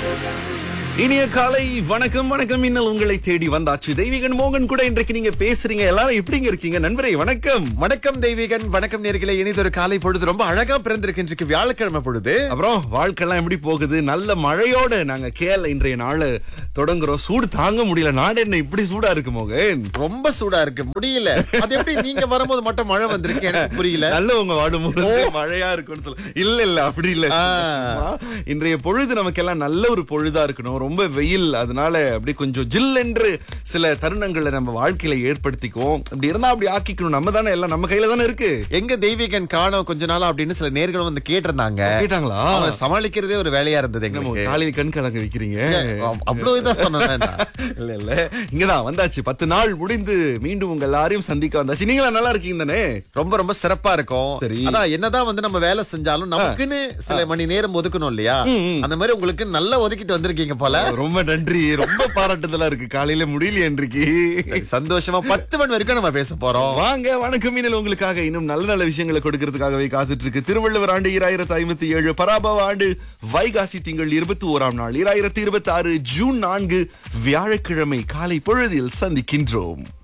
இனிய காலை வணக்கம் வணக்கம் இன்னல் உங்களை தேடி வந்தாச்சு தெய்வீகன் மோகன் கூட இன்றைக்கு நீங்க பேசுறீங்க எல்லாரும் எப்படிங்க இருக்கீங்க நண்பரே வணக்கம் வணக்கம் தெய்வீகன் வணக்கம் நேர்களே இனிதொரு காலை பொழுது ரொம்ப அழகா பிறந்திருக்கு இன்றைக்கு வியாழக்கிழமை பொழுது அப்புறம் வாழ்க்கைலாம் எப்படி போகுது நல்ல மழையோட நாங்க கேல இன்றைய நாள் தொடங்குறோம் சூடு தாங்க முடியல நாடு என்ன இப்படி சூடா இருக்கு மோகன் ரொம்ப சூடா இருக்கு முடியல அது எப்படி நீங்க வரும்போது மட்டும் மழை வந்திருக்கு எனக்கு புரியல நல்லவங்க வாடும்போது மழையா இருக்கும்னு சொல்ல இல்ல இல்ல அப்படி இல்ல ஆ. சும்மா இன்றைய பொழுது நமக்கெல்லாம் நல்ல ஒரு பொழுதா இருக்கணும் ரொம்ப வெயில் அதனால அப்படி கொஞ்சம் ஜில் என்று சில தருணங்களை நம்ம வாழ்க்கையில ஏற்படுத்திக்குவோம் அப்படி இருந்தா அப்படி ஆக்கிக்கணும் நம்ம தானே எல்லாம் நம்ம கையில தானே இருக்கு எங்க தெய்வீகன் காணோம் கொஞ்ச நாள் அப்படின்னு சில நேர்களும் வந்து கேட்டிருந்தாங்க கேட்டாங்களா அவங்களை சமாளிக்கிறதே ஒரு வேலையா இருந்தது நம்ம எங்களுக்கு காலையில கண் கலங்க வைக்கிறீங்க அவ்வளவு இதான் சொன்னேன் நான். இல்ல இல்ல இங்கதான் வந்தாச்சு பத்து நாள் முடிந்து மீண்டும் உங்க எல்லாரையும் சந்திக்க வந்தாச்சு நீங்களா நல்லா இருக்கீங்க தானே ரொம்ப ரொம்ப சிறப்பா இருக்கும் சரி. அதான் என்னதான் வந்து நம்ம வேலை செஞ்சாலும் நமக்குன்னு சில மணி நேரம் ஒதுக்கணும் இல்லையா அந்த மாதிரி உங்களுக்கு நல்லா ஒதுக்கிட்டு வந்திருக்கீங்க போல ரொம்ப நன்றி ரொம்ப பாராட்டுதலா இருக்கு காலையில முடியல இன்றைக்கு சரி, சந்தோஷமா பத்து மணி வரைக்கும் நம்ம பேச போறோம் வாங்க வணக்கம் மீனல் உங்களுக்காக இன்னும் நல்ல நல்ல விஷயங்களை கொடுக்கறதுக்காகவே காத்துட்டு இருக்கு திருவள்ளுவர் ஆண்டு இராயிரத்தி ஐம்பத்தி ஏழு பராபவ ஆண்டு வைகாசி திங்கள் இருபத்தி ஓராம் நாள் இராயிரத்தி இருபத்தி ஆறு ஜூன் நான்கு வியாழக்கிழமை காலை பொழுதில் சந்திக்கின்றோம்